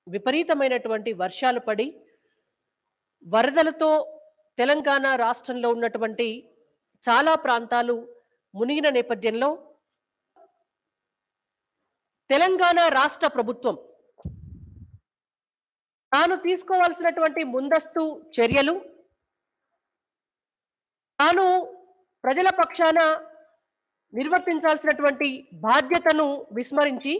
విపరీతమైనటువంటి వర్షాలు పడి వరదలతో తెలంగాణ రాష్ట్రంలో ఉన్నటువంటి చాలా ప్రాంతాలు మునిగిన నేపథ్యంలో తెలంగాణ రాష్ట్ర ప్రభుత్వం తాను తీసుకోవాల్సినటువంటి ముందస్తు చర్యలు తాను ప్రజల పక్షాన నిర్వర్తించాల్సినటువంటి బాధ్యతను విస్మరించి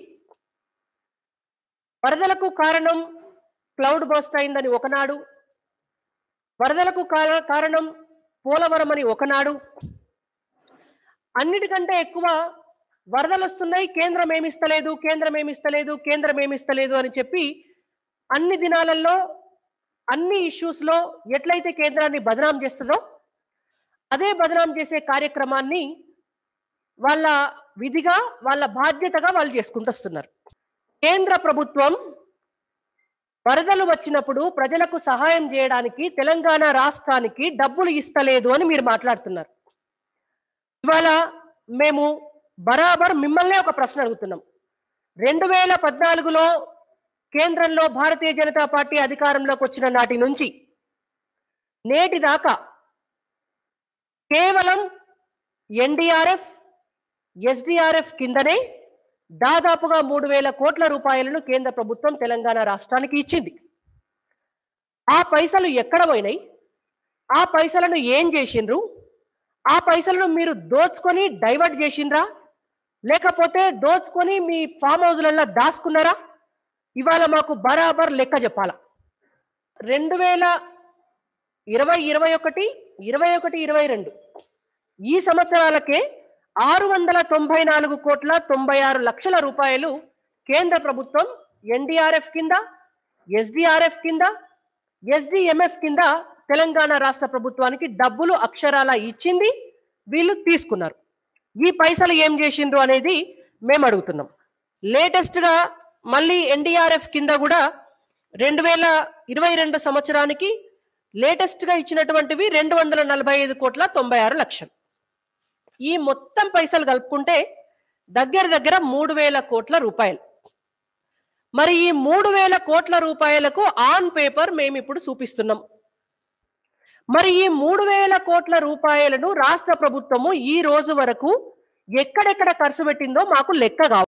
వరదలకు కారణం క్లౌడ్ బస్ట్ అయిందని ఒకనాడు వరదలకు కార- కారణం పోలవరం అని ఒకనాడు అన్నిటికంటే ఎక్కువ వరదలు వస్తున్నాయి కేంద్రం ఏమిస్తలేదు కేంద్రం ఏమిస్తలేదు కేంద్రం ఏమిస్తలేదు అని చెప్పి అన్ని దినాలలో అన్ని ఇష్యూస్ లో ఎట్లయితే కేంద్రాన్ని బదనాం చేస్తుందో అదే బదనాం చేసే కార్యక్రమాన్ని వాళ్ళ విధిగా వాళ్ళ బాధ్యతగా వాళ్ళు చేసుకుంటూ వస్తున్నారు కేంద్ర ప్రభుత్వం వరదలు వచ్చినప్పుడు ప్రజలకు సహాయం చేయడానికి తెలంగాణ రాష్ట్రానికి డబ్బులు ఇస్తలేదు అని మీరు మాట్లాడుతున్నారు ఇవాళ మేము బరాబర్ మిమ్మల్నే ఒక ప్రశ్న అడుగుతున్నాం రెండు వేల పద్నాలుగులో కేంద్రంలో భారతీయ జనతా పార్టీ అధికారంలోకి వచ్చిన నాటి నుంచి నేటి దాకా కేవలం ఎన్డీఆర్ఎఫ్ ఎస్డిఆర్ఎఫ్ కిందనే దాదాపుగా మూడు వేల కోట్ల రూపాయలను కేంద్ర ప్రభుత్వం తెలంగాణ రాష్ట్రానికి ఇచ్చింది ఆ పైసలు ఎక్కడ పోయినాయి ఆ పైసలను ఏం చేసిండ్రు ఆ పైసలను మీరు దోచుకొని డైవర్ట్ చేసిండ్రా లేకపోతే దోచుకొని మీ ఫామ్ హౌస్లలో దాచుకున్నారా ఇవాళ మాకు బరాబర్ లెక్క చెప్పాల రెండు వేల ఇరవై ఇరవై ఒకటి ఇరవై ఒకటి ఇరవై రెండు ఈ సంవత్సరాలకే ఆరు వందల తొంభై నాలుగు కోట్ల తొంభై ఆరు లక్షల రూపాయలు కేంద్ర ప్రభుత్వం ఎన్డీఆర్ఎఫ్ కింద ఎస్డిఆర్ఎఫ్ కింద ఎస్డిఎంఎఫ్ కింద తెలంగాణ రాష్ట్ర ప్రభుత్వానికి డబ్బులు అక్షరాల ఇచ్చింది వీళ్ళు తీసుకున్నారు ఈ పైసలు ఏం చేసిండ్రు అనేది మేము అడుగుతున్నాం లేటెస్ట్ గా మళ్ళీ ఎన్డీఆర్ఎఫ్ కింద కూడా రెండు వేల ఇరవై రెండు సంవత్సరానికి లేటెస్ట్ గా ఇచ్చినటువంటివి రెండు వందల నలభై ఐదు కోట్ల తొంభై ఆరు లక్షలు ఈ మొత్తం పైసలు కలుపుకుంటే దగ్గర దగ్గర మూడు వేల కోట్ల రూపాయలు మరి ఈ మూడు వేల కోట్ల రూపాయలకు ఆన్ పేపర్ మేము ఇప్పుడు చూపిస్తున్నాం మరి ఈ మూడు వేల కోట్ల రూపాయలను రాష్ట్ర ప్రభుత్వము ఈ రోజు వరకు ఎక్కడెక్కడ ఖర్చు పెట్టిందో మాకు లెక్క కావాలి